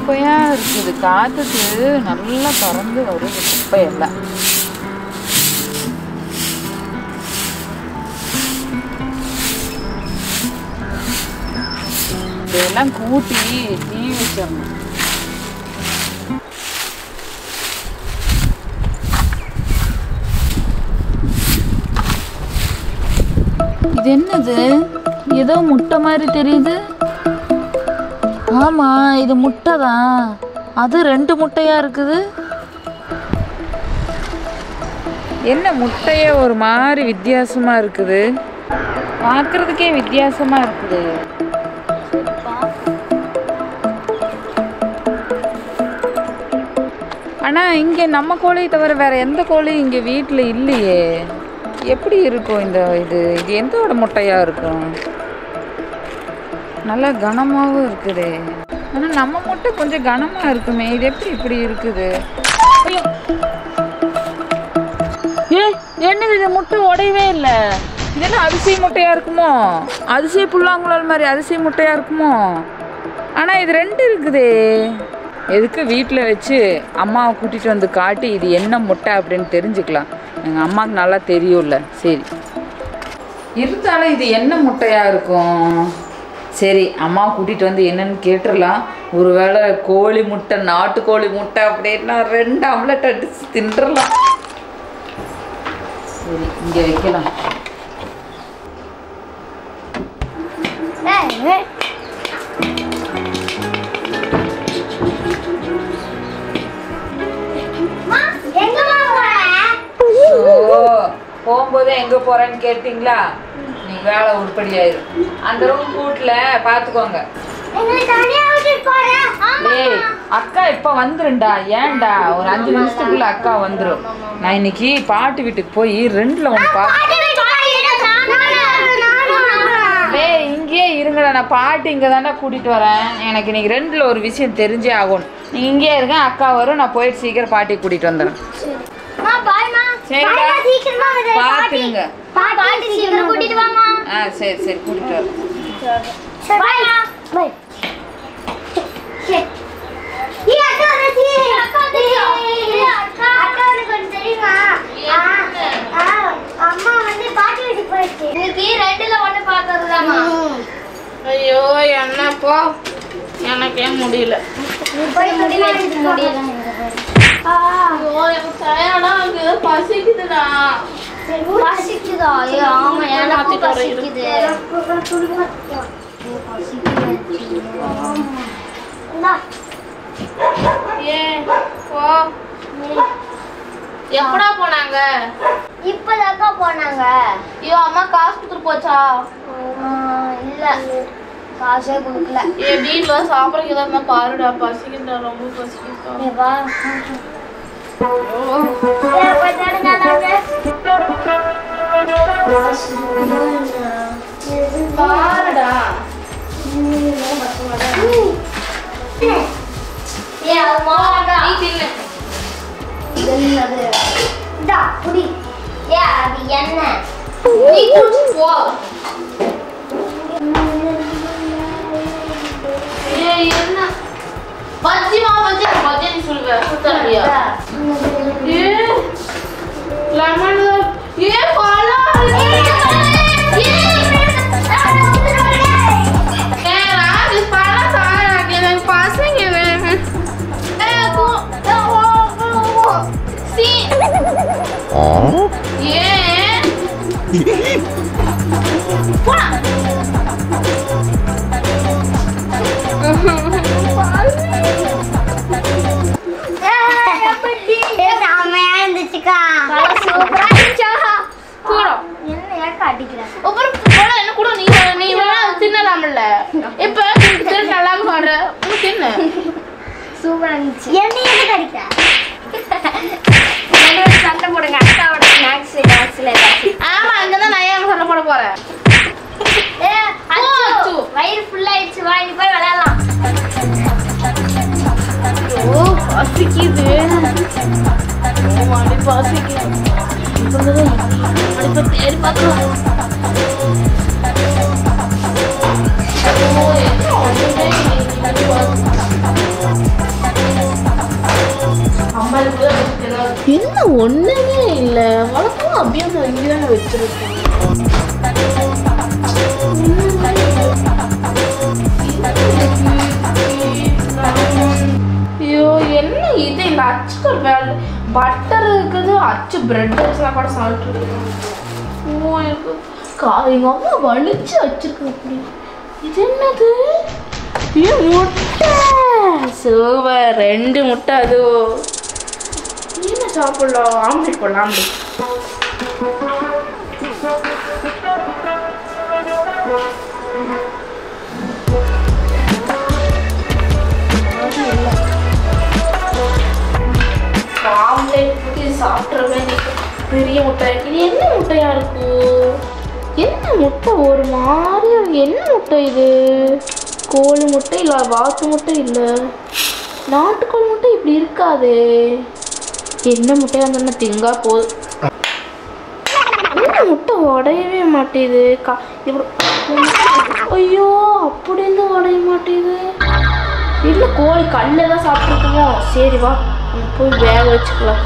குப்பையா இருக்குது காத்துக்கு நல்லா பறந்து வருது குப்பையெல்லாம் இதெல்லாம் கூட்டி தீ வச்சிடணும் இது என்னது ஏதோ முட்டை மாதிரி தெரியுது ஆமா இது முட்டை தான் அது ரெண்டு முட்டையா இருக்குது என்ன முட்டையே ஒரு மாதிரி வித்தியாசமா இருக்குது பார்க்கறதுக்கே வித்தியாசமா இருக்குது ஆனா இங்க நம்ம கோழியை தவிர வேற எந்த கோழியும் இங்க வீட்டில் இல்லையே எப்படி இருக்கும் இந்த இது இது எந்தோட முட்டையா இருக்கும் நல்லா கனமாவும் இருக்குது ஆனா நம்ம முட்டை கொஞ்சம் கனமா இருக்குமே இது எப்படி இப்படி இருக்குது ஐயோ. ஏ என்னது இது முட்டை உடையவே இல்லை இதெல்லாம் அரிசி முட்டையா இருக்குமோ அரிசி புல்லாங்குழல் மாதிரி அரிசி முட்டையா இருக்குமோ ஆனா இது ரெண்டு இருக்குதே எதுக்கு வீட்டில் வச்சு அம்மாவை கூட்டிகிட்டு வந்து காட்டி இது என்ன முட்டை அப்படின்னு தெரிஞ்சுக்கலாம் எங்கள் அம்மாவுக்கு நல்லா தெரியும்ல சரி இருந்தாலும் இது என்ன முட்டையா இருக்கும் சரி அம்மா கூட்டிகிட்டு வந்து என்னன்னு கேட்டுடலாம் ஒருவேளை கோழி முட்டை நாட்டுக்கோழி முட்டை அப்படின்னா ரெண்டு ஆம்லெட் அடிச்சு தின்றலாம் சரி இங்கே வைக்கலாம் ஓ போகும்போது எங்கே போகிறேன்னு கேட்டிங்களா நீ வேலை உருப்படி ஆயிரும் அந்த ரூம் கூட்டில் பார்த்துக்கோங்க ஏய் அக்கா இப்போ வந்துருண்டா ஏன்டா ஒரு அஞ்சு நிமிஷத்துக்குள்ள அக்கா வந்துரும் நான் இன்னைக்கு பாட்டு வீட்டுக்கு போய் ரெண்டுல ஒன்று பா ஏய் இங்கேயே இருங்கடா நான் பாட்டு இங்கே தானே கூட்டிகிட்டு வரேன் எனக்கு இன்னைக்கு ரெண்டுல ஒரு விஷயம் தெரிஞ்சே ஆகணும் நீங்கள் இங்கேயே இருங்க அக்கா வரும் நான் போயிட்டு சீக்கிரம் பாட்டி கூட்டிகிட்டு வந்துடுறேன் சரிடா பார்த்துங்க கூட்டிட்டு வாமா ஆ சரி சரி கூட்டிகிட்டு வரேன் பாய் பாய் அக்கா வந்துச்சு அக்கா வந்துச்சு அக்கா அக்கா உனக்கு ஒண்ணு தெரியுமா ஆ, ஆ, அம்மா வந்து பாட்டி வீட்டுக்கு போயிடுச்சு இன்னைக்கு ரெண்டுல ஒண்ணு பார்த்ததுதாம்மா ஐயோ என்னப்போ எனக்கே முடியல நீ போய் முடி வச்சுட்டு முடியல ஐயோ எனக்கு டயர்டா இருக்கு பசிக்குதுடா பசிக்குதா ஐயோ ஆமா எனக்கும் பசிக்குது இந்தா, ஏ போ எப்படா போனாங்க இப்பதாக்கா போனாங்க ஐயோ அம்மா காசு கொடுத்துட்டு போச்சா ஆமா, இல்ல காசே கொடுக்கல ஏ வீட்ல சாப்பிட்றதுக்கு ஏதாவது இருந்தா பாருடா பசிக்குதுடா ரொம்ப பசிக்குதுடா நீ வா ஏ, போய் தேடுங்க, அதாங்க. பாருடா ஏ, அது மாவாடா. நீ தின்னு என்னது? இந்தா, குடி. ஏ, அது எண்ணெய். நீ குடிச்சு போ ஏ என்ன பஜ்ஜி மா பஜ்ஜி பஜ்ஜி நீ சொல்லுவ சுத்தலையா ஏ லெமன் ஏ பழம் ஏ ராஜு பழம் சாப்பிட எனக்கு பசங்க ஏ கு சி ஏ போடா ஏ, செம்மையா இருந்துச்சுக்கா. சூப்பரா இருந்துச்சா? போடா என்ன ஏக்கா அடிக்கிற? அப்புறம் போடா என்ன கூட நீ நீ வேணா தின்னலாம்ல இப்ப திரு நல்லா சொல்ற நீ தின்னு சூப்பரா இருந்துச்சு. என்ன எதுக்கு அடிக்கிற? ரெண்டு பேரும் சண்டை போடுங்க அக்காவோட ஸ்நாக்ஸ் ஸ்நாக்ஸ்ல ஏதாச்சும் ஆமா அங்கதான் நான் ஏன் சண்டை போட போறேன் ஏ, அச்சு, அச்சு. வயிறு ஃபுல் ஆயிடுச்சு வா நீ போய் விளையாடலாம் ஓ பசிக்குது ஓ அடி பசிக்குது அடி பத்தி ஏறி பார்க்கலாம் ஓ என்ன ஒண்ணுமே இல்லை. அடி பசி- ஒண்ணுமே இல்ல வழக்கம் அப்படியே இங்கே தானே வச்சிருக்கேன் ஐயோ என்ன இது இந்த அச்சுக்கள் வேலை பட்டர் இருக்குது அச்சு பிரெட் வச்சுலாம் கூட சாப்பிட்டு ஓ எனக்கு கா எங்கள் அம்மா வலிச்சு வச்சிருக்கு அப்படி இது என்னது ஐயோ முட்டை சூப்பர் ரெண்டு முட்டை அது என்ன சாப்பிடலாம் ஆம்லெட் போடலாம் ஆம்லெட் ஆம்லெட் ஊற்றி சாப்பிட்றவே பெரிய முட்டை இது என்ன முட்டையா இருக்கும் என்ன முட்டை ஒரு மாதிரி இருக்கு. என்ன முட்டை இது கோழி முட்டை இல்லை வாத்து முட்டை இல்லை நாட்டுக்கோழி முட்டை இப்படி இருக்காது என்ன முட்டையா இருந்தாலும் திங்கா போதும் என்ன முட்டை உடையவே மாட்டேது கா இப்படி ஐயோ அப்படி இருந்து உடைய மாட்டேது இல்லை கோழி கல்ல தான் சாப்பிட்ருக்கோமோ சரி வா நம்ம போய் வேக வச்சுக்கலாம்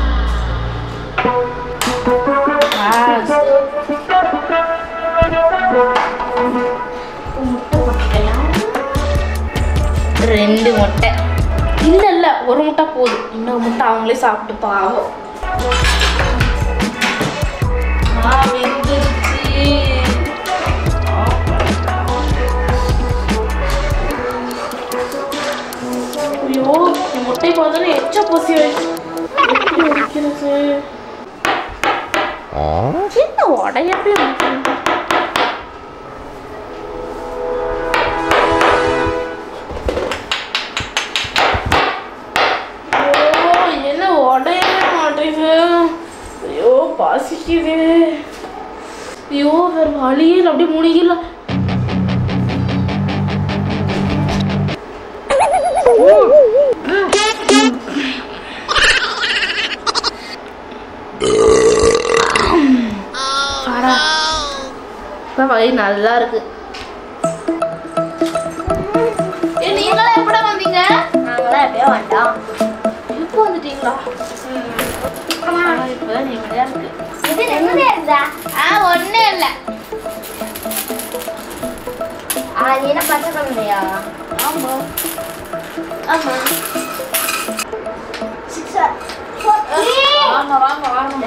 ஆ, சரி. முட்டை போட்டுக்கலாம். ரெண்டு முட்டை இல்லை இல்லை ஒரு முட்டை போதும் இன்னொரு முட்டை அவங்களே சாப்பிட்டு பாவம் ஆ வெந்துருச்சு ஐயோ இந்த முட்டை பார்த்தோன்னே எச்ச பசி ஆயிடுச்சு எப்படி உடைக்கிறது என்ன உடையவே மாட்டேங்குது ஐயோ என்ன உடையவே மாட்டேங்குது ஐயோ பசிக்குது ஐயோ வேற வழியில் அப்படியே முடியல பாடா இப்போ வயிறு நல்லா இருக்கு ஏ நீங்களா எப்படா வந்தீங்க நாங்களாம் எப்பயோ வந்தோம் இப்போ வந்துட்டீங்களா இப்போ நீங்களே இருக்கு இது நிம்மதியா இருந்தா ஆ ஒன்றும் இல்லை அது என்ன பச்சை குழந்தையா ஆமா ஆமா வாங்க வாங்க வாங்க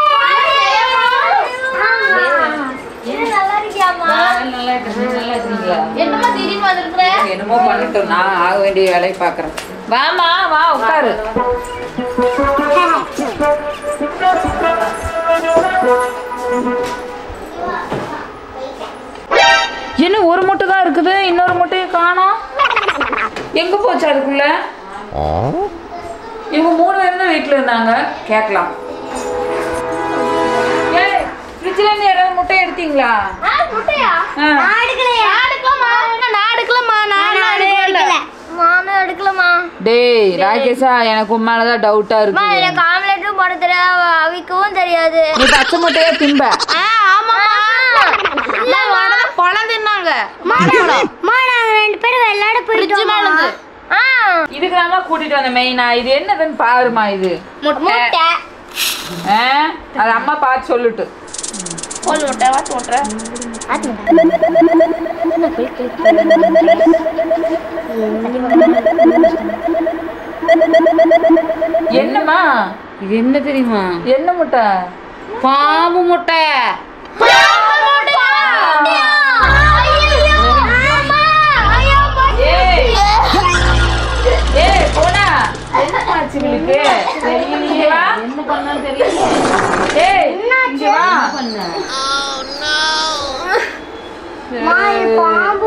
இது நல்லா இருக்கியாமா நல்லா இருக்கு நல்லா இருக்கீங்களா என்னம்மா திடீர்னு வந்திருக்கிற என்னமோ பண்ணட்டும் நான் ஆக வேண்டிய வேலையை பார்க்குறேன் வாமா வா உட்காரு என்ன ஒரு முட்டை தான் இருக்குது இன்னொரு முட்டையை காணோம் எங்க போச்சு அதுக்குள்ள இவங்க மூணு பேரும் தான் வீட்டில் இருந்தாங்க கேட்கலாம் ஏய் ஃப்ரிட்ஜில் இருந்து யாராவது முட்டை எடுத்தீங்களா ஆ, முட்டையா ஆ. நான் எடுக்கலையா நாடுக்கலாமா நாடுக்கலாமா நான் எடுக்கல நானும் எடுக்கலமா டேய் ராகேஷா எனக்கு உன் மேலதான் டவுட்டா அம்மா இருக்கு எனக்கு ஆம்லெட்டும் போட தெரியாது அவிக்கவும் தெரியாது நீ பச்சை முட்டையா திம்ப ஆ ஆமாம்மா இல்லை உடனே பழம் தின்னாங்க அம்மா நாங்க ரெண்டு பேரும் விளையாட ஃப்ரிட்ஜ் போயிட்டோம் மேல இருந்து ஆ இதுக்கு தான் கூட்டிட்டு வந்த மெயினா இது என்னதுன்னு பாருமா இது முட்டை முட்டை ஆ? அது அம்மா பார்த்து சொல்லுட்டு கோழி முட்டை வாத்து முட்டை என்னம்மா இது என்ன தெரியுமா என்ன முட்டை பாம்பு முட்டை ஏய் ஏய் போனா என்னமாச்சு உங்களுக்கு இங்க வா என்ன பண்ணான்னு தெரியல ஏய் இங்க வா பாம்பு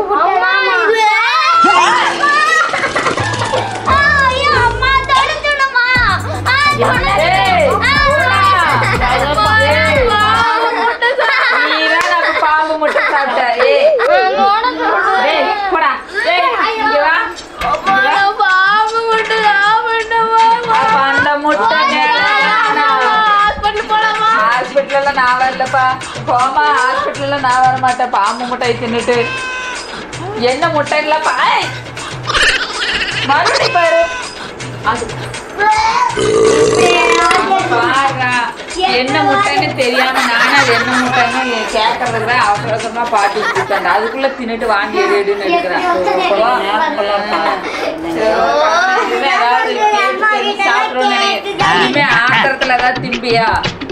ஏய் போடா. ஏய், நீதான் நம்ம பாம்பு முட்டை சாப்பிட்ட ஏய் ஏய் போடா ஏய் இங்க வா பாம்பு முட்டை சாப்பிட்டோமா அப்ப அந்த முட்டை ஹாஸ்பிட்டல் போலாமா ஹாஸ்பிட்டல்ல நான் வரலப்பா போமா ஹாஸ்பிட்டல்ல நான் வர மாட்டேன் பாம்பு முட்டையை தின்னுட்டு என்ன முட்டை இல்லப்பா ஏய். மறுபடி பாரு அது பாருடா. என்ன முட்டைன்னு தெரியாம நானே அது என்ன முட்டைன்னு கேட்கறதுக்கு தான் அவசர அவசரமா பாட்டி கொடுத்தாங்க அதுக்குள்ள தின்னுட்டு வாங்கி எடுன்னு எடுக்கிறேன் ஏதாவது கேட்டு தெரிஞ்சு சாப்பிடுறோம்னு நினைக்கிறேன். இனிமே ஆத்திரத்துல ஏதாவது திம்பியா